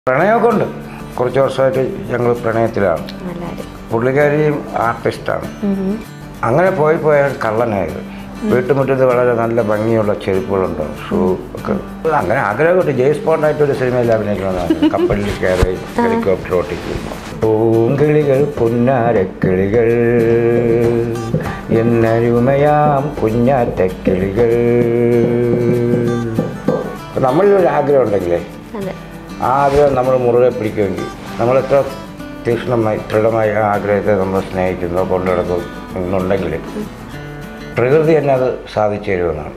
പ്രണയമൊക്കെ ഉണ്ട് കുറച്ച് വർഷമായിട്ട് ഞങ്ങൾ പ്രണയത്തിലാണ് എല്ലാവരും പുള്ളിക്കാരിയും ആർട്ടിസ്റ്റാണ് അങ്ങനെ പോയി പോയാൽ കള്ളനായത് വീട്ടുമുറ്റത്ത് വളരെ നല്ല ഭംഗിയുള്ള ചെരുപ്പുകളുണ്ട് ഷൂ ഒക്കെ അങ്ങനെ ആഗ്രഹമായിട്ട് ജെയ്സ് ബോണ്ടായിട്ട് ഒരു സിനിമയിൽ അഭിനയിക്കണമെന്നാണ് കപ്പലിൽ കയറി ഹെലികോപ്റ്റർ ഓട്ടിക്കും പൂങ്കിളികൾ പുന്നാരക്കിളികൾ എന്നരുമയാം കുഞ്ഞാറ്റക്കിളികൾ നമ്മളിലൊരു ആഗ്രഹം ഉണ്ടെങ്കിലേ അതെ ആ ആഗ്രഹം നമ്മൾ മുറുകെ പിടിക്കുമെങ്കിൽ നമ്മൾ എത്ര തീക്ഷ്ണമായി ദൃഢമായി ആ ആഗ്രഹത്തെ നമ്മൾ സ്നേഹിക്കുന്നോ കൊണ്ടു നടക്കുന്നുണ്ടെങ്കിൽ പ്രകൃതി തന്നെ അത് സാധിച്ചു തരുമെന്നാണ്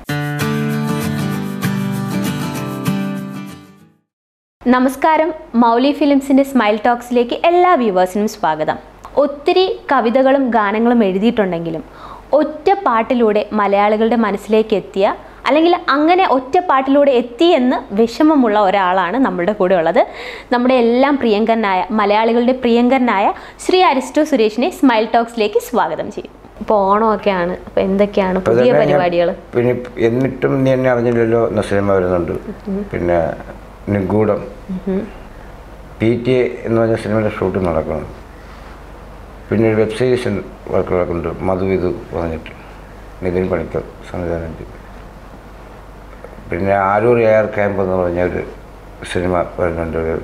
നമസ്കാരം മൗലി ഫിലിംസിൻ്റെ സ്മൈൽ ടോക്സിലേക്ക് എല്ലാ വ്യൂവേഴ്സിനും സ്വാഗതം ഒത്തിരി കവിതകളും ഗാനങ്ങളും എഴുതിയിട്ടുണ്ടെങ്കിലും ഒറ്റ പാട്ടിലൂടെ മലയാളികളുടെ മനസ്സിലേക്ക് എത്തിയ അല്ലെങ്കിൽ അങ്ങനെ ഒറ്റ പാട്ടിലൂടെ എത്തി എന്ന് വിഷമമുള്ള ഒരാളാണ് നമ്മളുടെ കൂടെ ഉള്ളത് നമ്മുടെ എല്ലാം പ്രിയങ്കരനായ മലയാളികളുടെ പ്രിയങ്കരനായ ശ്രീ അരിസ്റ്റോ സുരേഷിനെ സ്മൈൽ ടോക്സിലേക്ക് സ്വാഗതം ചെയ്യും ഇപ്പോൾ ഓണമൊക്കെയാണ് അപ്പോൾ എന്തൊക്കെയാണ് അപ്പോൾ പുതിയ തന്നെ ഞാൻ- പരിപാടികൾ പിന്നെ എന്നിട്ടും നീ എന്നെ അറിഞ്ഞില്ലല്ലോ എന്ന സിനിമ വരുന്നുണ്ട് പിന്നെ നിഗൂഢം പി ടി എ എന്ന് പറഞ്ഞ സിനിമയുടെ ഷൂട്ടിംഗ് നടക്കണം പിന്നെ ഒരു വെബ് സീരീസ് വർക്ക് നടക്കുന്നുണ്ട് മധുവിധു പറഞ്ഞിട്ട് നിതിൻ പണിക്കർ സംവിധാനം ചെയ്തു പിന്നെ ആരൂർ എയർ ക്യാമ്പ് എന്ന് പറഞ്ഞ ഒരു സിനിമ വരുന്നുണ്ട് ഒരു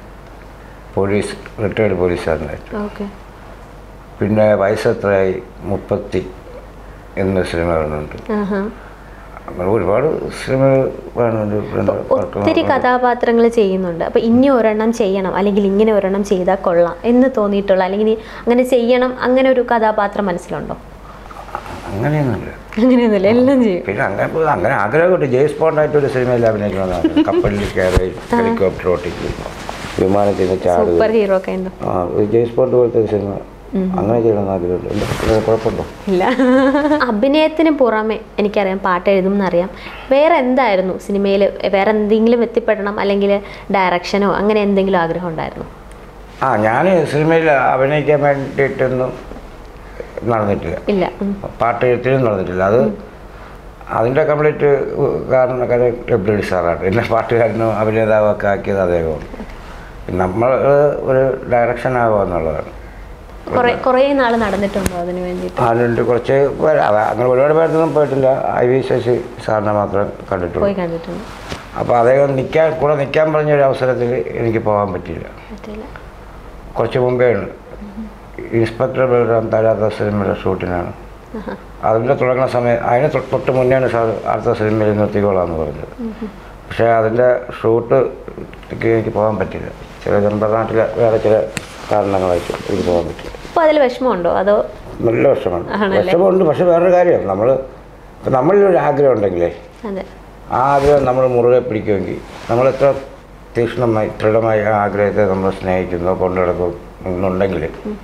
പോലീസ് റിട്ടയർഡ് പോലീസുകാരനായിട്ട് ഓക്കെ പിന്നെ വയസ്സെത്രയായി മുപ്പത്തി എന്ന സിനിമ വരുന്നുണ്ട് ആഹാ അങ്ങനെ ഒരുപാട് സിനിമകൾ വരുന്നുണ്ട് പിന്നെ വർക്ക് ഒത്തിരി കഥാപാത്രങ്ങൾ ചെയ്യുന്നുണ്ട് അപ്പോൾ ഇനി ഒരെണ്ണം ചെയ്യണം അല്ലെങ്കിൽ ഇങ്ങനെ ഒരെണ്ണം ചെയ്താൽ കൊള്ളാം എന്ന് തോന്നിയിട്ടുള്ള അല്ലെങ്കിൽ ഇനി അങ്ങനെ ചെയ്യണം അങ്ങനെ ഒരു കഥാപാത്രം മനസ്സിലുണ്ടോ അങ്ങനെയൊന്നുമില്ല അങ്ങനെയൊന്നുമില്ല എല്ലാം ചെയ്യും പിന്നെ അങ്ങനെ പോയി അങ്ങനെ ആഗ്രഹമായിട്ട് ജെയ്സ് ബോണ്ടായിട്ട് ഒരു സിനിമയിൽ അഭിനയിക്കണമെന്നാണ് കപ്പലിൽ കയറി ഹെലികോപ്റ്റർ ഓട്ടിക്കും വിമാനത്തിൽ നിന്ന് ചാടുക സൂപ്പർ ഹീറോ ഒക്കെ ഉണ്ടോ ആ ഒരു ജെയ്സ് ബോണ്ട് പോലത്തെ ഒരു സിനിമ അങ്ങനെ ചെയ്യണമെന്ന് ആഗ്രഹമുണ്ട് എന്താ ഇതിന് കുഴപ്പമുണ്ടോ ഇല്ല അഭിനയത്തിന് പുറമെ എനിക്കറിയാം പാട്ട് എഴുതും എന്നറിയാം വേറെ എന്തായിരുന്നു സിനിമയിൽ വേറെ എന്തെങ്കിലും എത്തിപ്പെടണം അല്ലെങ്കിൽ ഡയറക്ഷനോ അങ്ങനെ എന്തെങ്കിലും ആഗ്രഹം ഉണ്ടായിരുന്നു ആ ഞാൻ സിനിമയിൽ അഭിനയിക്കാൻ വേണ്ടിയിട്ടൊന്നും നടന്നിട്ടില്ല ഇല്ല ഉം. പാട്ട് എഴുത്തിനും നടന്നിട്ടില്ല അത് അതിൻ്റെ കംപ്ലീറ്റ് കാരണക്കാരെ ഡബ്ല്യു ഡി സാറാണ് എന്നെ പാട്ടുകാരനും അഭിനേതാവൊക്കെ ആക്കിയത് അദ്ദേഹമാണ് നമ്മൾ ഒരു ഡയറക്ഷൻ ആവുക എന്നുള്ളതാണ് കുറേ കുറേ നാൾ നടന്നിട്ടുണ്ടോ അതിന് വേണ്ടിയിട്ട് അതിൻ്റെ കുറച്ച് പേര് അത് അങ്ങനെ ഒരുപാട് പേരൊന്നും പോയിട്ടില്ല ഐ വി ശശി സാറിനെ മാത്രം കണ്ടിട്ടുള്ളൂ പോയി കണ്ടിട്ടുണ്ട് അപ്പോൾ അദ്ദേഹം നിൽക്കാൻ കൂടെ നിൽക്കാൻ പറഞ്ഞൊരു അവസരത്തിൽ എനിക്ക് പോകാൻ പറ്റിയില്ല പറ്റില്ല കുറച്ച് മുമ്പേ ആണ് ഇൻസ്പെക്ടർ ബലറാം തരാത്ത സിനിമയുടെ ഷൂട്ടിനാണ് അതിൻ്റെ തുടങ്ങുന്ന സമയം അതിന് തൊട്ട് തൊട്ട് മുന്നെയാണ് സാർ അടുത്ത സിനിമയിൽ നിർത്തിക്കോളാന്ന് പറഞ്ഞത് പക്ഷേ അതിൻ്റെ ഷൂട്ട് എനിക്ക് പോകാൻ പറ്റില്ല ചില നമ്മുടെ നാട്ടിലെ വേറെ ചില കാരണങ്ങളായിട്ട് എനിക്ക് പോകാൻ പറ്റില്ല അപ്പോൾ അതിൽ വിഷമമുണ്ടോ അതോ നല്ല വിഷമമാണ് ആണല്ലേ? വിഷമമുണ്ട് പക്ഷെ വേറൊരു കാര്യം നമ്മൾ ഇപ്പം നമ്മളിലൊരു ആഗ്രഹം ഉണ്ടെങ്കിലേ അതെ ആ ആഗ്രഹം നമ്മൾ മുറുകെ പിടിക്കുമെങ്കിൽ നമ്മൾ എത്ര തീക്ഷ്ണമായി ദൃഢമായി ആ ആഗ്രഹത്തെ നമ്മൾ സ്നേഹിക്കുന്നോ കൊണ്ടു നടക്കുന്നുണ്ടെങ്കിൽ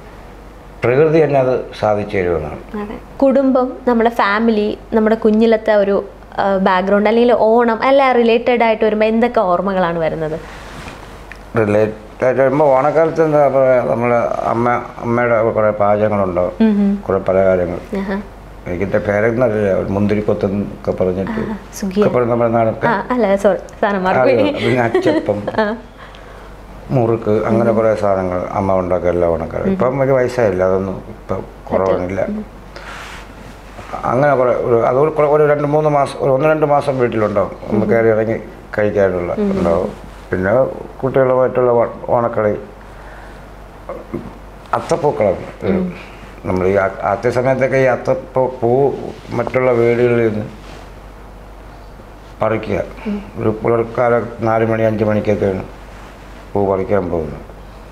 പ്രകൃതി തന്നെ അത് സാധിച്ചു തരുമെന്നാണ് അതെ കുടുംബം നമ്മുടെ ഫാമിലി നമ്മുടെ കുഞ്ഞിലത്തെ ഒരു ബാക്ക്ഗ്രൗണ്ട് അല്ലെങ്കിൽ ഓണം എല്ലാം റിലേറ്റഡ് ആയിട്ട് വരുമ്പോൾ എന്തൊക്കെ ഓർമ്മകളാണ് വരുന്നത് റിലേറ്റഡ് വരുമ്പോൾ ഓണക്കാലത്ത് എന്താ പറയുക നമ്മൾ അമ്മ അമ്മയുടെ കുറേ പാചകങ്ങളുണ്ടാവും കുറേ പലഹാരങ്ങൾ ആഹാ. എനിക്കിൻ്റെ പേരെന്നറിയില്ല ഒരു മുന്തിരിക്കൊത്തെന്നൊക്കെ പറഞ്ഞിട്ട് സുഖിയൻ ഒക്കെ പറഞ്ഞ നമ്മുടെ നാടൊക്കെ ആ അല്ല സോറി സാധനം മറന്നു അറിയോ? പിന്നെ അച്ചപ്പം മുറുക്ക് അങ്ങനെ കുറേ സാധനങ്ങൾ അമ്മ ഉണ്ടാക്കുക എല്ലാ ഓണക്കാലം ഇപ്പം നമുക്ക് വയസ്സായില്ല അതൊന്നും ഇപ്പം കുറവൊന്നുമില്ല അങ്ങനെ കുറേ ഒരു അത് ഒരു കുറേ- ഒരു രണ്ട് മൂന്ന് മാസം ഒരു ഒന്ന് രണ്ട് മാസം വീട്ടിലുണ്ടാവും ഒന്ന് കയറി ഇറങ്ങി കഴിക്കാനുള്ള ഉണ്ടാവും പിന്നെ കുട്ടികളുമായിട്ടുള്ള ഓ- ഓണക്കളി അത്തപ്പൂക്കളം നമ്മൾ ഈ ആ- ആദ്യ സമയത്തൊക്കെ ഈ അത്തപ്പൂ പൂ മറ്റുള്ള വീടുകളിൽ നിന്ന് പറിക്കുക ഒരു പുലർക്കാലം നാല് മണി അഞ്ച് മണിക്കൊക്കെയാണ് പൂ പറിക്കാൻ പോകുന്നത്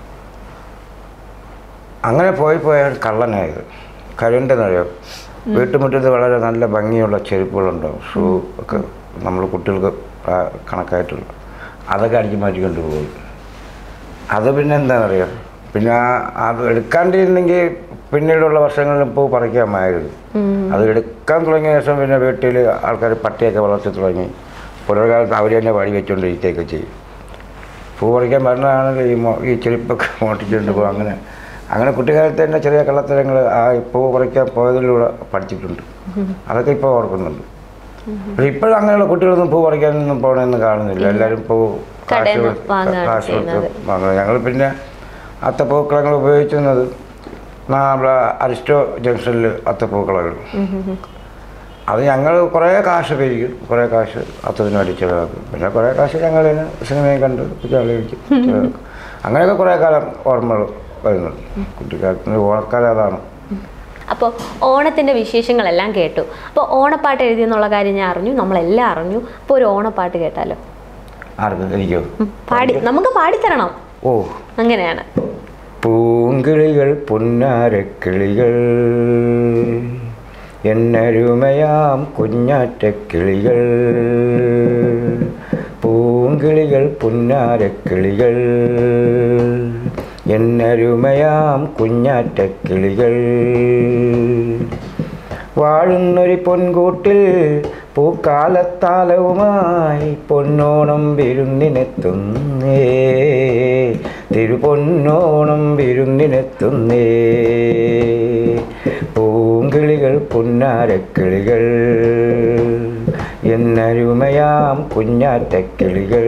അങ്ങനെ പോയി പോയാൽ കള്ളനായത് കഴിയുണ്ടെന്നറിയോ വീട്ടുമുറ്റത്ത് വളരെ നല്ല ഭംഗിയുള്ള ചെരുപ്പുകളുണ്ടാവും ഷൂ ഒക്കെ നമ്മൾ കുട്ടികൾക്ക് പ്രാ- കണക്കായിട്ടുള്ള അതൊക്കെ അടിച്ചു മാറ്റിക്കൊണ്ട് പോകും അത് പിന്നെ എന്താണെന്നറിയാം പിന്നെ ആ- അത് എടുക്കാണ്ടിരുന്നെങ്കിൽ പിന്നീടുള്ള വർഷങ്ങളിൽ പൂ പറിക്കാമായിരുന്നു അത് എടുക്കാൻ തുടങ്ങിയ ശേഷം പിന്നെ വീട്ടിൽ ആൾക്കാർ പട്ടിയൊക്കെ വളർത്തി തുടങ്ങി പുലർകാലത്ത് അവർ തന്നെ വഴി വെച്ചുകൊണ്ടിരിക്കുകയൊക്കെ ചെയ്യും പൂ പറിക്കാൻ വരുന്നതാണെങ്കിൽ ഈ മോ ഈ ചെരുപ്പൊക്കെ മോട്ടിച്ചുകൊണ്ട് പോകും അങ്ങനെ അങ്ങനെ കുട്ടിക്കാലത്ത് തന്നെ ചെറിയ കള്ളത്തരങ്ങൾ ആ ഈ പൂ പറിക്കാൻ പോയതിലൂടെ പഠിച്ചിട്ടുണ്ട് അതൊക്കെ ഇപ്പോൾ ഓർക്കുന്നുണ്ട് പക്ഷേ ഇപ്പോഴും അങ്ങനെയുള്ള കുട്ടികളൊന്നും പൂ പറിക്കാനൊന്നും പോകണമെന്ന് കാണുന്നില്ല എല്ലാവരും പൂ കടയിൽ നിന്ന് കൊടുത്ത് വാങ്ങുകയാണ് കാശ് കൊടുത്ത് ചെയ്യുന്നത്. വാങ്ങുന്നത് ഞങ്ങൾ പിന്നെ അത്തപ്പൂക്കളങ്ങൾ ഉപയോഗിക്കുന്നത് നമ്മുടെ അരിസ്റ്റോ ജംഗ്ഷനിൽ അത്തപ്പൂക്കളങ്ങൾ അത് ഞങ്ങൾ കുറേ കാശ് ഉപയോഗിക്കും കുറേ കാശ് അത്തത്തിന് വേണ്ടി ചിലവാക്കും പിന്നെ കുറേ കാശ് ഞങ്ങൾ തന്നെ സിനിമയും കണ്ട് ചിലവഴിക്കും ചിലവാക്കും. അങ്ങനെയൊക്കെ കുറേ കാലം ഓർമ്മകൾ വരുന്നുണ്ട് കുട്ടിക്കാലത്തിൻ്റെ ഓണക്കാലം അതാണ് അപ്പോൾ ഓണത്തിൻ്റെ വിശേഷങ്ങളെല്ലാം കേട്ടു അപ്പോൾ ഓണപ്പാട്ട് എഴുതിയെന്നുള്ള കാര്യം ഞാൻ അറിഞ്ഞു നമ്മളെല്ലാം അറിഞ്ഞു അപ്പോൾ ഒരു ഓണപ്പാട്ട് കേട്ടാലോ ആർക്ക് എനിക്കോ ഉം, പാടി നമുക്ക് പാടിത്തരണം ഓ അങ്ങനെയാണ് പൂങ്കിളികൾ പുന്നാരക്കിളികൾ എന്നരുമയാം കുഞ്ഞാറ്റക്കിളികൾ പൂങ്കിളികൾ പുന്നാരക്കിളികൾ എന്നരുമയാം കുഞ്ഞാറ്റക്കിളികൾ വാഴുന്നൊരു പൊൻകൂട്ടിൽ പൂക്കാലത്താലവുമായി പൊന്നോണം വിരുന്നിനെത്തുന്നേ തിരുപൊന്നോണം വിരുന്നിനെത്തുന്നേ പൂങ്കിളികൾ പുന്നാരക്കിളികൾ എന്നരുമയാം കുഞ്ഞാറ്റക്കിളികൾ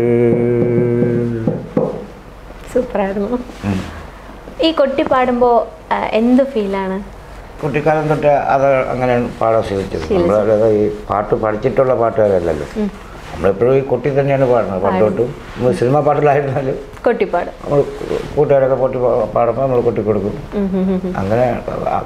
സൂപ്പറായിരുന്നു ഈ കൊട്ടി പാടുമ്പോൾ എന്ത് ഫീലാണ് കുട്ടിക്കാലം തൊട്ട് അത് അങ്ങനെ പാടാൻ ശീലിച്ചത് നമ്മളത് ഈ പാട്ട് പഠിച്ചിട്ടുള്ള പാട്ടുകാരല്ലല്ലോ നമ്മളെപ്പോഴും ഈ കൊട്ടി തന്നെയാണ് പാടുന്നത് പണ്ട് തൊട്ടും നമ്മൾ സിനിമ പാട്ടിലായിരുന്നാലും കൊട്ടിപ്പാട് നമ്മൾ കൂട്ടുകാരൊക്കെ പൊട്ടി പാ- പാടുമ്പോൾ നമ്മൾ കൊട്ടി കൊടുക്കും ഉം ഉം ഉം ഉം. അങ്ങനെ ആ,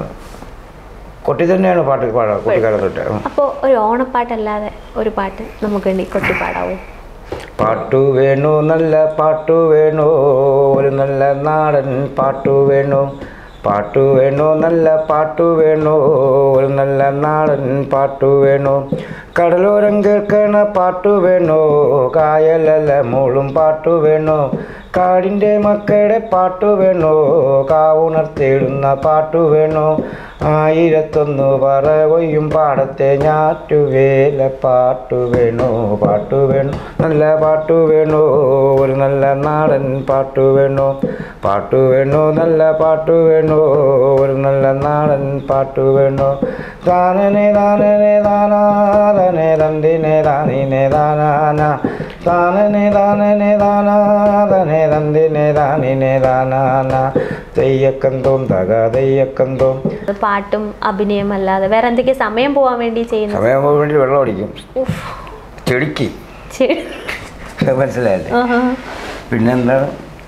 കൊട്ടി തന്നെയാണ് പാട്ട് പാടുക കുട്ടിക്കാലം തൊട്ട് ഉം. അപ്പോൾ ഒരു ഓണപ്പാട്ടല്ലാതെ ഒരു പാട്ട് നമുക്ക് വേണ്ടി കൊട്ടി പാടാവോ പാട്ടു വേണു നല്ല പാട്ടു വേണു ഒരു നല്ല നാടൻ പാട്ടു വേണു പാട്ടു വേണു നല്ല പാട്ടു വേണു ഒരു നല്ല നാടൻ പാട്ടു വേണു കടലോരം കേൾക്കണ പാട്ടു വേണു കായലല്ല മൂളും പാട്ടു വേണു കാടിൻ്റെ മക്കളുടെ പാട്ടു വേണു കാവുണർത്തിടുന്ന പാട്ടു വേണു ആയിരത്തൊന്നു പറവയും പാടത്തെ ഞാറ്റുവേല പാട്ടു വേണു പാട്ടു വേണു നല്ല പാട്ടു വേണു ഒരു നല്ല നാടൻ പാട്ടു വേണു പാട്ടു വേണു നല്ല പാട്ടു വേണു ഒരു നല്ല നാടൻ പാട്ടു വേണു താനനെ താനനെ താനാതനെ തന്തിനെ താനിനെ താനാന താനനെ താനനെ താനാതനെ തന്തിനെ താനിനെ താനാന തെയ്യക്കന്തോം തക തെയ്യക്കന്തോം അത് പാട്ടും അഭിനയം അല്ലാതെ വേറെ എന്തൊക്കെ സമയം പോകാൻ വേണ്ടി ചെയ്യുന്നത് സമയമാകുമ്പോൾ വേണ്ടി വെള്ളം അടിക്കും ചെടിക്ക് ശരി. മനസ്സിലായല്ലേ ആഹാ. പിന്നെന്താണ്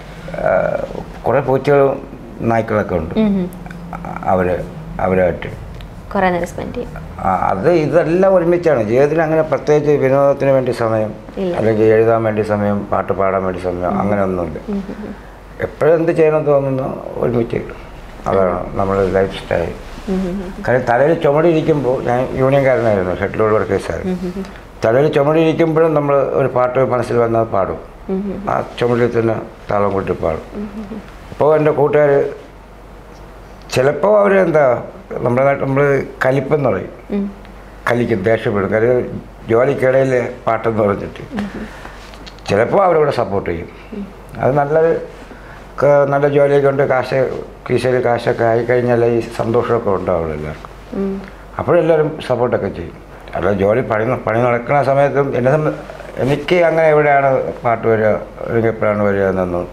കുറേ പൂച്ചകളും നായ്ക്കളൊക്കെ ഉണ്ട് ഉം ഉം. അവർ അവരായിട്ട് കുറേ നേരം സ്പെൻഡ് ചെയ്യും ആ, അത് ഇതെല്ലാം ഒരുമിച്ചാണ് ജീവിതത്തിൽ അങ്ങനെ പ്രത്യേകിച്ച് വിനോദത്തിന് വേണ്ടി സമയം ഇല്ല. അല്ലെങ്കിൽ എഴുതാൻ വേണ്ടി സമയം പാട്ട് പാടാൻ വേണ്ടി സമയം അങ്ങനെ ഒന്നുമില്ല എപ്പോഴും എന്ത് ചെയ്യണം തോന്നുന്നു ഒരുമിച്ച് അതാണ് നമ്മുടെ ലൈഫ് സ്റ്റൈൽ കാര്യം തലയിൽ ചുമടിയിരിക്കുമ്പോൾ ഞാൻ യൂണിയൻകാരനായിരുന്നു ഷട്ടിലോട് വർക്കേഴ്സായിരുന്നു തലയിൽ ചുമടിയിരിക്കുമ്പോഴും നമ്മൾ ഒരു പാട്ട് മനസ്സിൽ വന്നാൽ പാടും ആ ചുമടിൽ തന്നെ താളം കൂട്ടി പാടും അപ്പോൾ എൻ്റെ കൂട്ടുകാർ ചിലപ്പോൾ അവരെന്താ നമ്മുടെ നാട്ടിൽ നമ്മൾ കലിപ്പെന്ന് പറയും ഉം. കലിക്കും ദേഷ്യപ്പെടും കാര്യം ജോലിക്കിടയിൽ പാട്ടെന്ന് പറഞ്ഞിട്ട് ചിലപ്പോൾ അവരിവിടെ സപ്പോർട്ട് ചെയ്യും അത് നല്ലൊരു ക- നല്ല ജോലിയൊക്കെ ഉണ്ട് കാശ് കീശയിൽ കാശൊക്കെ ആയിക്കഴിഞ്ഞാൽ ഈ സന്തോഷമൊക്കെ ഉണ്ടാവുള്ളൂ എല്ലാവർക്കും ഉം. അപ്പോഴെല്ലാവരും സപ്പോർട്ടൊക്കെ ചെയ്യും അല്ല ജോലി പണി പണി നടക്കുന്ന സമയത്തും എന്നെ സംബ- എനിക്ക് അങ്ങനെ എവിടെയാണ് പാട്ട് വരിക അല്ലെങ്കിൽ എപ്പോഴാണ് വരിക എന്നൊന്നും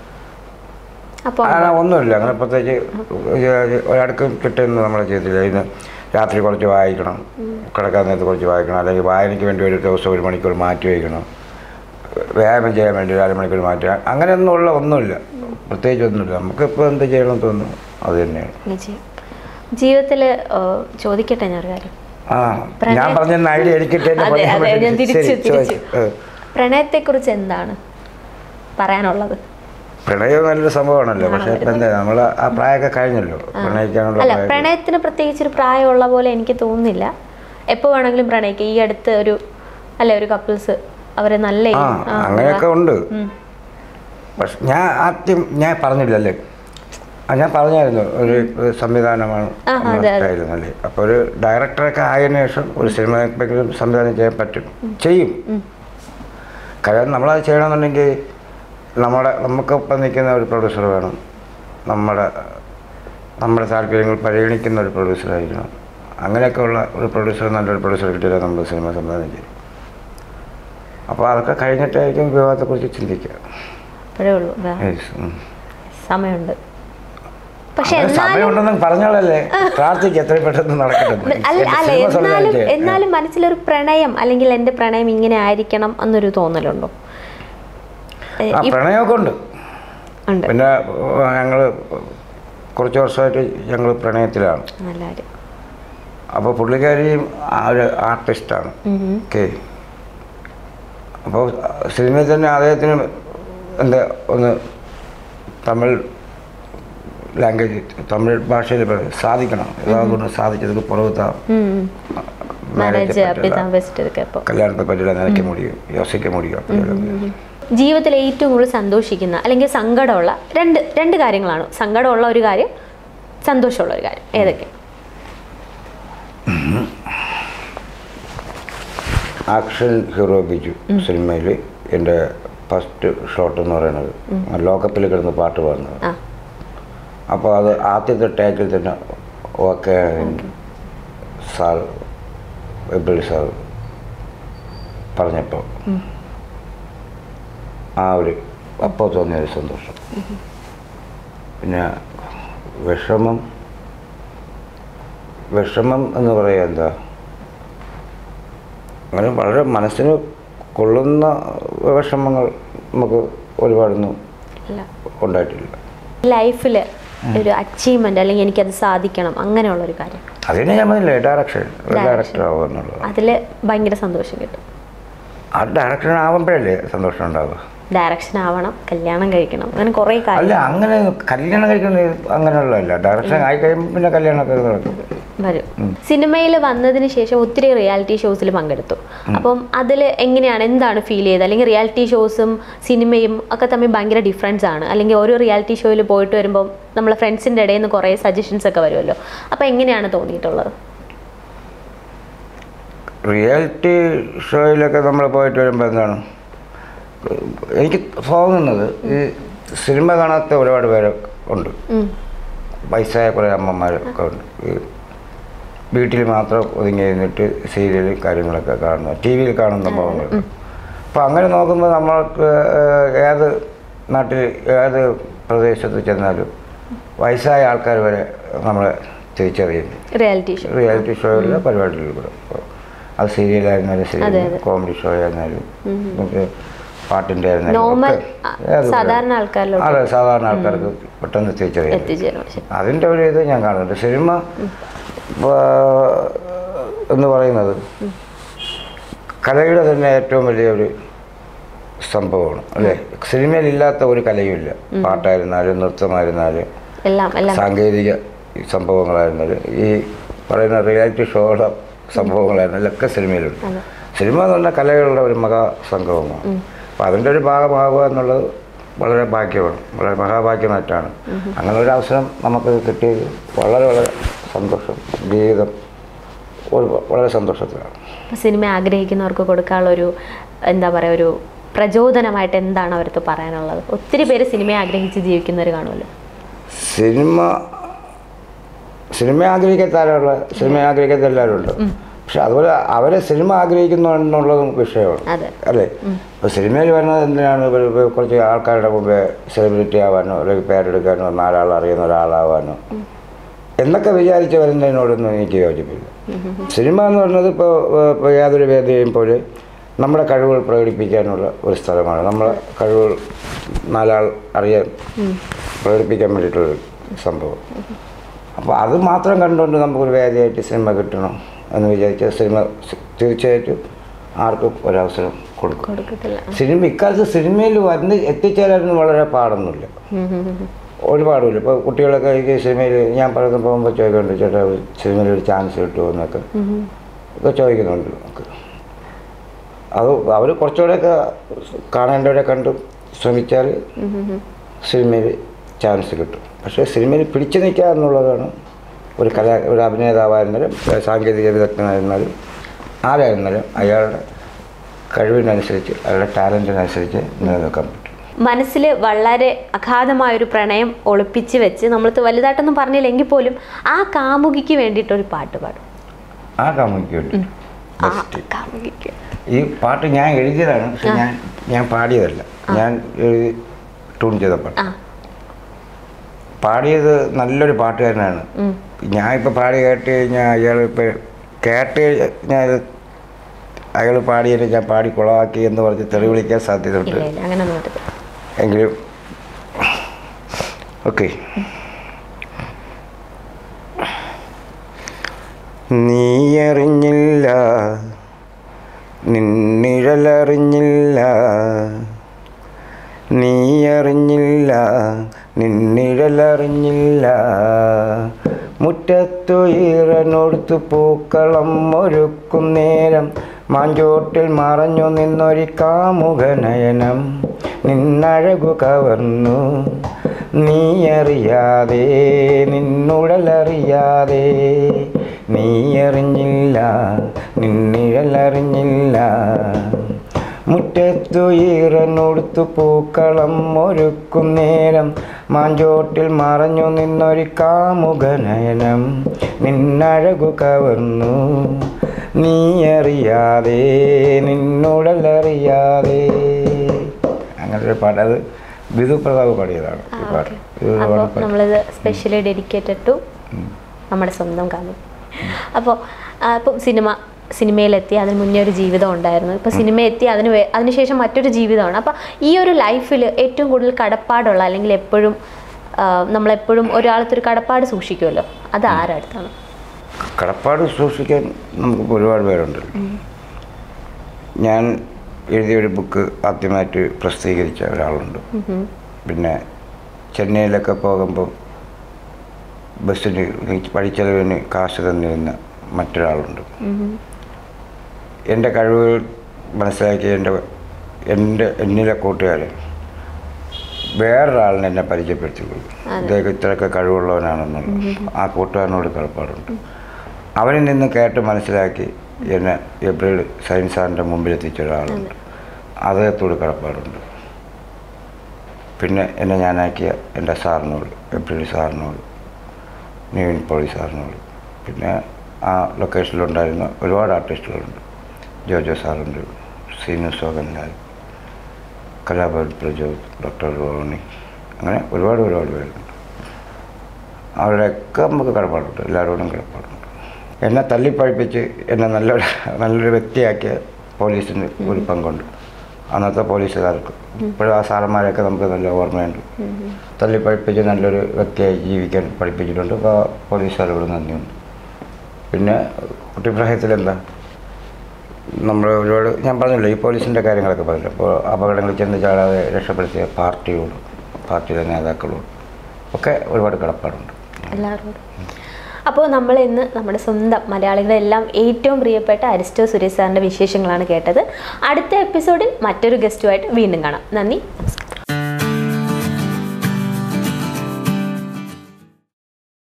അപ്പോൾ അങ്ങനെ ഒന്നുമില്ല അങ്ങനെ പ്രത്യേകിച്ച് ഒരാൾക്കും കിട്ടുന്ന നമ്മളെ ചെയ്തില്ല ഇന്ന് രാത്രി കുറച്ച് വായിക്കണം കിടക്കാൻ നേരത്ത് കുറച്ച് വായിക്കണം അല്ലെങ്കിൽ വായനയ്ക്ക് വേണ്ടി ഒരു ദിവസം ഒരു മണിക്കൂർ മാറ്റി വയ്ക്കണം വ്യായാമം ചെയ്യാൻ വേണ്ടി ഒരു അരമണിക്കൂർ മാറ്റി അങ്ങനെയൊന്നുമുള്ള ഒന്നുമില്ല പ്രത്യേകിച്ച് ഒന്നുമില്ല നമുക്കിപ്പോൾ എന്ത് ചെയ്യണമെന്ന് തോന്നുന്നു അത് തന്നെയാണ് നിശ്ചയം ജീവിതത്തിൽ ചോദിക്കട്ടെ ഞാൻ ഒരു കാര്യം ആ പ്രണയം- ഞാൻ പറഞ്ഞ ഐഡിയ എനിക്കിട്ട് തന്നെ അതെ പറയാൻ അതെ ഞാൻ വേണ്ടി- തിരിച്ചു ശരി, തിരിച്ചു ചോദിച്ചു. ഏ. പ്രണയത്തെക്കുറിച്ച് എന്താണ് പറയാനുള്ളത് പ്രണയം നല്ലൊരു സംഭവമാണല്ലോ പക്ഷെ ഇപ്പം എന്താ നമ്മൾ ആ പ്രായമൊക്കെ കഴിഞ്ഞല്ലോ പ്രണയിക്കാനുള്ള അല്ല പ്രായം പ്രണയത്തിന് പ്രത്യേകിച്ച് ഒരു പ്രായമുള്ള പോലെ എനിക്ക് തോന്നുന്നില്ല എപ്പോൾ വേണമെങ്കിലും പ്രണയിക്കാം ഈ അടുത്ത് ഒരു അല്ല ഒരു കപ്പിൾസ് അവരെ നല്ല ആ ആ, അങ്ങനെയൊക്കെ ഉണ്ട് ഉം. പക്ഷെ ഞാൻ ആദ്യം ഞാൻ പറഞ്ഞില്ലല്ലേ ആ ഞാൻ പറഞ്ഞായിരുന്നു ഒരു ഒരു സംവിധാനമാണ് ആ, നമ്മുടെ അതെ, അതെ. സ്റ്റൈൽ നല്ലത് അപ്പോൾ ഒരു ഡയറക്ടറൊക്കെ ആയതിനു ശേഷം ഒരു സിനിമ എപ്പോഴെങ്കിലും സംവിധാനം ചെയ്യാൻ പറ്റും ചെയ്യും കാരണം നമ്മളത് ചെയ്യണമെന്നുണ്ടെങ്കിൽ നമ്മുടെ നമുക്കൊപ്പം നിൽക്കുന്ന ഒരു പ്രൊഡ്യൂസർ വേണം നമ്മുടെ നമ്മുടെ താല്പര്യങ്ങൾ പരിഗണിക്കുന്ന ഒരു പ്രൊഡ്യൂസറായിരിക്കണം അങ്ങനെയൊക്കെ ഉള്ള ഒരു പ്രൊഡ്യൂസർ നല്ലൊരു പ്രൊഡ്യൂസർ കിട്ടിയാൽ നമ്മൾ സിനിമ സംവിധാനം ചെയ്യും അപ്പോൾ അതൊക്കെ കഴിഞ്ഞിട്ടായിരിക്കും വിവാഹത്തെക്കുറിച്ച് ചിന്തിക്കുക അപ്പോഴേ ഉള്ളൂ വേ- Yes, ഉം. സമയമുണ്ട് പക്ഷെ അങ്ങനെ എന്നാലും സമയമുണ്ടെന്ന് പറഞ്ഞാലല്ലേ പ്രാർത്ഥിക്കുക എത്രയും പെട്ടെന്ന് നടക്കട്ടെ അല്ല എന്റെ അല്ല സിനിമ എന്നാലും സംവിധാനം എന്നാലും മനസ്സിലൊരു പ്രണയം അല്ലെങ്കിൽ എൻ്റെ പ്രണയം ഇങ്ങനെ ആയിരിക്കണം എന്നൊരു തോന്നലുണ്ടോ ഏ, ആ ഇ- പ്രണയമൊക്കെ ഉണ്ട് ഉണ്ട് പിന്നെ ഞങ്ങൾ കുറച്ച് വർഷമായിട്ട് ഞങ്ങൾ പ്രണയത്തിലാണ് നല്ല കാര്യം അപ്പോൾ പുള്ളിക്കാരിയും ആ ഒരു ആർട്ടിസ്റ്റാണ് ഉം. ഓക്കെ അപ്പോൾ സിനിമയിൽ തന്നെ അദ്ദേഹത്തിന് എന്താ ഒന്ന് തമിഴ് ലാംഗ്വേജ് തമിഴ് ഭാഷയിൽ പറ- സാധിക്കണം ஏதாவது ஒன்று சாதிச்சதுக்கு பிறகு தான் ഉം. marriage മാരേജ് பற்றிலாம் அப்படிதான் பெஸ்ட் இருக்கு இப்போ கல்யாணத்தை பற்றிலாம் நினைக்க முடியும் யோசிக்க முடியும் அப்படியெல்லாம் ജീവിതത്തിൽ ഏറ്റവും കൂടുതൽ സന്തോഷിക്കുന്ന അല്ലെങ്കിൽ സങ്കടമുള്ള രണ്ട് രണ്ട് കാര്യങ്ങളാണ് സങ്കടമുള്ള ഒരു കാര്യം സന്തോഷമുള്ള ഒരു കാര്യം ഏതൊക്കെ ആക്ഷൻ ഹീറോ ബിജു സിനിമയിൽ എൻ്റെ ഫസ്റ്റ് ഷോട്ട് എന്ന് പറയുന്നത് ലോകപ്പിൽ കിടന്ന് പാട്ട് പാടുന്നത് ആ അപ്പോൾ അത് ആദ്യത്തെ ടേക്കിൽ തന്നെ ഓക്കെ സാർ എബിളി സാർ പറഞ്ഞപ്പോൾ ആ ഒരു അപ്പോൾ തോന്നിയ ഒരു സന്തോഷം പിന്നെ വിഷമം വിഷമം എന്ന് പറയുക എന്താ അങ്ങനെ വളരെ മനസ്സിന് കൊള്ളുന്ന വിഷമങ്ങൾ നമുക്ക് ഒരുപാടൊന്നും അല്ല ഉണ്ടായിട്ടില്ല ലൈഫിൽ ഒരു അച്ചീവ്മെന്റ് അല്ലെങ്കിൽ എനിക്കത് സാധിക്കണം അങ്ങനെയുള്ള ഒരു കാര്യം അതിനെ ഞാൻ പറഞ്ഞില്ലേ ഡയറക്ഷൻ ഒരു Direction. ഡയറക്ടർ ആവുക എന്നുള്ളത് അതിൽ ഭയങ്കര സന്തോഷം കിട്ടും ആ ഡയറക്ടർ ആവുമ്പോഴല്ലേ സന്തോഷം ഉണ്ടാവുക ഡയറക്ഷൻ ആവണം കല്യാണം കഴിക്കണം അങ്ങനെ കുറേ അല്ല കാര്യം അങ്ങനെ കല്യാണം കഴിക്കുന്നത് അങ്ങനെയുള്ളതല്ല ഡയറക്ഷൻ ആയി കഴിയുമ്പോൾ പിന്നെ കല്യാണമൊക്കെ നടക്കും വരും സിനിമയിൽ വന്നതിന് ശേഷം ഒത്തിരി റിയാലിറ്റി ഷോസിൽ പങ്കെടുത്തു അപ്പം അതിൽ എങ്ങനെയാണ് എന്താണ് ഫീൽ ചെയ്തത് അല്ലെങ്കിൽ റിയാലിറ്റി ഷോസും സിനിമയും ഒക്കെ തമ്മിൽ ഭയങ്കര ഡിഫറൻസ് ആണ് അല്ലെങ്കിൽ ഓരോ റിയാലിറ്റി ഷോയിൽ പോയിട്ട് വരുമ്പം നമ്മളെ ഫ്രണ്ട്സിൻ്റെ ഇടയിൽ നിന്ന് കുറേ സജഷൻസ് ഒക്കെ വരുമല്ലോ അപ്പം എങ്ങനെയാണ് തോന്നിയിട്ടുള്ളത് റിയാലിറ്റി ഷോയിലൊക്കെ നമ്മൾ പോയിട്ട് വരുമ്പോൾ എന്താണ് എനിക്ക് തോന്നുന്നത് ഈ സിനിമ കാണാത്ത ഒരുപാട് പേര് ഉണ്ട് ഉം. വയസ്സായ കുറേ അമ്മമാരൊക്കെ ഉണ്ട് ഈ വീട്ടിൽ മാത്രം ഒതുങ്ങി ഇരുന്നിട്ട് സീരിയലും കാര്യങ്ങളൊക്കെ കാണുന്ന ടി വിയിൽ കാണുന്ന സംഭവങ്ങൾ അപ്പോൾ അങ്ങനെ നോക്കുമ്പോൾ നമ്മൾക്ക് ഏഹ്, ഏത് നാട്ടിൽ ഏത് പ്രദേശത്ത് ചെന്നാലും വയസ്സായ ആൾക്കാർ വരെ നമ്മളെ തിരിച്ചറിയുന്നു റിയാലിറ്റി ഷോ റിയാലിറ്റി ഷോയിലെ പരിപാടികളിലൂടെ അത് സീരിയലായിരുന്നാലും അതെ, സീരിയൽ അതെ. കോമഡി ഷോ ആയിരുന്നാലും മറ്റേ പാട്ടിൻ്റെ ആയിരുന്നാലും നോർമൽ ഒക്കെ ആ, ഏത് സാധാരണ ആൾക്കാരിലോട്ട് അതെ സാധാരണ ആൾക്കാർക്ക് പെട്ടെന്ന് തിരിച്ചറിയാം എത്തിച്ചേരും ശരി. അതിൻ്റെ ഒരു ഇത് ഞാൻ കാണുന്നുണ്ട് സിനിമ ആ, എന്ന് പറയുന്നത് കലയുടെ തന്നെ ഏറ്റവും വലിയ ഒരു സംഭവമാണ് അല്ലേ സിനിമയിലില്ലാത്ത ഒരു കലയുമില്ല പാട്ടായിരുന്നാലും നൃത്തമായിരുന്നാലും എല്ലാം എല്ലാം സാങ്കേതിക സംഭവങ്ങളായിരുന്നാലും ഈ പറയുന്ന റിയാലിറ്റി ഷോയുടെ സംഭവങ്ങളായിരുന്നാലും ഒക്കെ സിനിമയിലുണ്ട് അതെ. സിനിമ എന്ന് പറഞ്ഞാൽ കലകളുടെ ഒരു മഹാസംഗമമാണ് അപ്പോൾ അതിൻ്റെ ഒരു ഭാഗമാകുക എന്നുള്ളത് വളരെ ഭാഗ്യമാണ് വളരെ മഹാഭാഗ്യമായിട്ടാണ് അങ്ങനെ ഒരു അവസരം നമുക്ക് കിട്ടിയത് വളരെ വളരെ സന്തോഷം ജീവിതം ഒരു വളരെ സന്തോഷത്തിലാണ് അപ്പൊ സിനിമ ആഗ്രഹിക്കുന്നവർക്ക് കൊടുക്കാനുള്ള ഒരു എന്താ പറയുക ഒരു പ്രചോദനമായിട്ട് എന്താണ് അവർക്ക് പറയാനുള്ളത് ഒത്തിരി പേര് സിനിമയെ ആഗ്രഹിച്ച് ജീവിക്കുന്നവർ കാണുമല്ലോ സിനിമ സിനിമ ആഗ്രഹിക്കാത്ത ആരുള്ള സിനിമ ആഗ്രഹിക്കാത്ത എല്ലാവരും ഉണ്ട് പക്ഷെ അതുപോലെ അവരെ സിനിമ ആഗ്രഹിക്കുന്നു എന്നുള്ളതും വിഷയമാണ് അതെ അല്ലേ ഇപ്പോൾ സിനിമയിൽ വരുന്നത് എന്തിനാണ് ഇവർ ഇവർ കുറച്ച് ആൾക്കാരുടെ മുമ്പേ സെലിബ്രിറ്റി ആവാനോ അല്ലെങ്കിൽ പേരെടുക്കാനോ നാലാൾ അറിയുന്ന ഒരാളാവാനോ എന്നൊക്കെ വിചാരിച്ച് വരുന്നതിനോടൊന്നും എനിക്ക് യോജിപ്പില്ല സിനിമ എന്ന് പറയുന്നത് ഇപ്പോൾ ഇപ്പോൾ യാതൊരു വേദിയും പോലെ നമ്മുടെ കഴിവുകൾ പ്രകടിപ്പിക്കാനുള്ള ഒരു സ്ഥലമാണ് നമ്മളെ കഴിവുകൾ നാലാൾ അറിയാൻ പ്രകടിപ്പിക്കാൻ വേണ്ടിയിട്ടുള്ളൊരു സംഭവം അപ്പോൾ അത് മാത്രം കണ്ടുകൊണ്ട് നമുക്കൊരു വേദിയായിട്ട് സിനിമ കിട്ടണം എന്ന് വിചാരിച്ച സിനിമ സ് തീർച്ചയായിട്ടും ആർക്കും ഒരവസരം കൊടുക്കും കൊടുക്കത്തില്ല സിനിമ ഇക്കാലത്ത് സിനിമയിൽ വന്ന് എത്തിച്ചേരാനൊന്നും വളരെ പാടൊന്നുമില്ല ഉം ഉം ഉം. ഒരുപാടുമില്ല ഇപ്പോൾ കുട്ടികളൊക്കെ എനിക്ക് സിനിമയിൽ ഞാൻ പറയുന്ന പോകുമ്പോൾ ചോദിക്കുന്നുണ്ട് ചേട്ടാ ഒരു സിനിമയിൽ ഒരു ചാൻസ് കിട്ടുമോ എന്നൊക്കെ ഉം ഉം. ഒക്കെ ചോദിക്കുന്നുണ്ട് നമുക്ക് അത് അവർ കുറച്ചുകൂടെയൊക്കെ കാണേണ്ടവരെ കണ്ട് ശ്രമിച്ചാൽ ഉം ഉം ഉം. സിനിമയിൽ ചാൻസ് കിട്ടും പക്ഷേ സിനിമയിൽ പിടിച്ചു നിൽക്കുക എന്നുള്ളതാണ് ഒരു കല ഒരു അഭിനേതാവായിരുന്നാലും സാങ്കേതിക വിദഗ്ധനായിരുന്നാലും ആരായിരുന്നാലും അയാളുടെ കഴിവിനനുസരിച്ച് അയാളുടെ ടാലൻറ്റിനനുസരിച്ച് നിലനിൽക്കാൻ പറ്റും മനസ്സിൽ വളരെ അഗാധമായൊരു പ്രണയം ഒളിപ്പിച്ച് വെച്ച് നമ്മൾ വലുതായിട്ടൊന്നും പറഞ്ഞില്ലെങ്കിൽ പോലും ആ കാമുകിക്ക് വേണ്ടിയിട്ട് ഒരു പാട്ട് പാടും ആ കാമുക്ക് വേണ്ടി ആ ബെസ്റ്റ് കാമുകിക്ക് ഈ പാട്ട് ഞാൻ എഴുതിയതാണ് പക്ഷെ ഞാൻ ഞാൻ പാടിയതല്ല ഞാൻ എഴുതി ട്യൂൺ ചെയ്ത പാട്ട് ആ പാടിയത് നല്ലൊരു പാട്ടുകാരനാണ് ഉം. ഞാൻ ഇപ്പോൾ പാടി കേട്ട് കഴിഞ്ഞാൽ അയാൾ ഇപ്പോൾ കേട്ട് ഞാൻ അയാൾ പാടിയത് ഞാൻ പാടി കുളമാക്കി എന്ന് പറഞ്ഞ് തെറി വിളിക്കാൻ സാധ്യതയുണ്ട് ഇല്ല ഇല്ല അങ്ങനെ ഒന്നും പറ്റത്തില്ല എങ്കിലും ഓക്കെ നീ അറിഞ്ഞില്ല നിന്നിഴലറിഞ്ഞില്ല നീ അറിഞ്ഞില്ല നിന്നിഴലറിഞ്ഞില്ല മുറ്റത്തു ഈറനൊടുത്തു പൂക്കളം ഒരുക്കും നേരം മാഞ്ചോട്ടിൽ മറഞ്ഞു നിന്നൊരു കാമുകനയനം നിന്നഴകു കവർന്നു നീ അറിയാതെ നിന്നുടലറിയാതെ നീ അറിഞ്ഞില്ല നിന്നിഴലറിഞ്ഞില്ല മുറ്റത്തു ഈറനൊടുത്തു പൂക്കളം ഒരുക്കും നേരം മാഞ്ചോട്ടിൽ മറഞ്ഞു നിന്നൊരു കാമുകനയനം നിന്നഴകു കവർന്നു നീ അറിയാതെ നിന്നുടലറിയാതെ അങ്ങനെ ഒരു പാട്ട് അത് വിധു പ്രതാപ് പാടിയതാണ് ഈ പാട്ട് വിധു അപ്പോൾ പ്രതാപ് പാടി- നമ്മളിത് സ്പെഷ്യലി ഡെഡിക്കേറ്റഡ് ടു നമ്മുടെ സ്വന്തം കാലം അപ്പോൾ ഇപ്പം സിനിമ സിനിമയിലെത്തി അതിന് മുന്നേ ഒരു ജീവിതം ഉണ്ടായിരുന്നു ഇപ്പോൾ സിനിമ എത്തി അതിന് വേ- അതിനുശേഷം മറ്റൊരു ജീവിതമാണ് അപ്പോൾ ഈ ഒരു ലൈഫിൽ ഏറ്റവും കൂടുതൽ കടപ്പാടുള്ള അല്ലെങ്കിൽ എപ്പോഴും ആ, നമ്മളെപ്പോഴും ഒരാളത്തൊരു കടപ്പാട് സൂക്ഷിക്കുമല്ലോ അത് ആരടുത്താണ് കടപ്പാട് സൂക്ഷിക്കാൻ നമുക്ക് ഒരുപാട് പേരുണ്ട് ഞാൻ എഴുതിയ ഒരു ബുക്ക് ആദ്യമായിട്ട് പ്രസിദ്ധീകരിച്ച ഒരാളുണ്ട് പിന്നെ ചെന്നൈയിലൊക്കെ പോകുമ്പോൾ ബസ്സിന് എനിക്ക് പഠിച്ചെലവിന് കാശ് തന്നിരുന്ന മറ്റൊരാളുണ്ട് എൻ്റെ കഴിവുകൾ മനസ്സിലാക്കി എൻ്റെ എൻ്റെ എന്നിലെ കൂട്ടുകാർ വേറൊരാളിനെ എന്നെ പരിചയപ്പെടുത്തിക്കൊള്ളു ഇദ്ദേഹം ഇത്രയൊക്കെ കഴിവുള്ളവനാണെന്നുള്ളത് ആ കൂട്ടുകാരനോട് കടപ്പാടുണ്ട് അവനിൽ നിന്ന് കേട്ട് മനസ്സിലാക്കി എന്നെ എബ്രിൽ സയൻസ് സാറിൻ്റെ മുമ്പിൽ എത്തിച്ച ഒരാളുണ്ട് അദ്ദേഹത്തോട് കടപ്പാടുണ്ട് പിന്നെ എന്നെ ഞാനാക്കിയ എൻ്റെ സാറിനോട് എബ്രിൽ സാറിനോട് നിവിൻ പോളി സാറിനോട് പിന്നെ ആ ലൊക്കേഷനിലുണ്ടായിരുന്ന ഒരുപാട് ആർട്ടിസ്റ്റുകളുണ്ട് ജോജോ സാറുണ്ട് സീനു സോഗൻലാൽ കലാഭവൻ പ്രജോത് ഡോക്ടർ റോണി അങ്ങനെ ഒരുപാട് ഒരുപാട് പേരുണ്ട് അവരുടെയൊക്കെ നമുക്ക് കടപ്പാടുണ്ട് എല്ലാവരോടും കടപ്പാടുണ്ട് എന്നെ തല്ലിപ്പഴിപ്പിച്ച് എന്നെ നല്ലൊരു നല്ലൊരു വ്യക്തിയാക്കിയ പോലീസിന് ഒരു പങ്കുണ്ട് അന്നത്തെ പോലീസുകാർക്ക് ഇപ്പോഴും ആ സാറന്മാരെയൊക്കെ നമുക്ക് നല്ല ഓർമ്മയുണ്ട് തല്ലിപ്പഴിപ്പിച്ച് നല്ലൊരു വ്യക്തിയായി ജീവിക്കാൻ പഠിപ്പിച്ചിട്ടുണ്ട് അപ്പോൾ ആ പോലീസുകാരോട് നന്ദിയുണ്ട് പിന്നെ കുട്ടിപ്രായത്തിൽ എന്താ നമ്മൾ ഒരുപാട് ഞാൻ പറഞ്ഞല്ലോ ഈ പോലീസിൻ്റെ കാര്യങ്ങളൊക്കെ പറഞ്ഞു അപ്പോൾ അപകടങ്ങളിൽ ചെന്ന് ചാടാതെ രക്ഷപ്പെടുത്തിയ പാർട്ടിയോട് പാർട്ടിയിലെ നേതാക്കളോട് ഒക്കെ ഒരുപാട് കടപ്പാടുണ്ട് എല്ലാവരോടും അപ്പോൾ നമ്മൾ ഇന്ന് നമ്മുടെ സ്വന്തം മലയാളികളെല്ലാം ഏറ്റവും പ്രിയപ്പെട്ട അരിസ്റ്റോ സുരേഷ് സാറിൻ്റെ വിശേഷങ്ങളാണ് കേട്ടത് അടുത്ത എപ്പിസോഡിൽ മറ്റൊരു ഗസ്റ്റുമായിട്ട് വീണ്ടും കാണാം നന്ദി നമസ്കാരം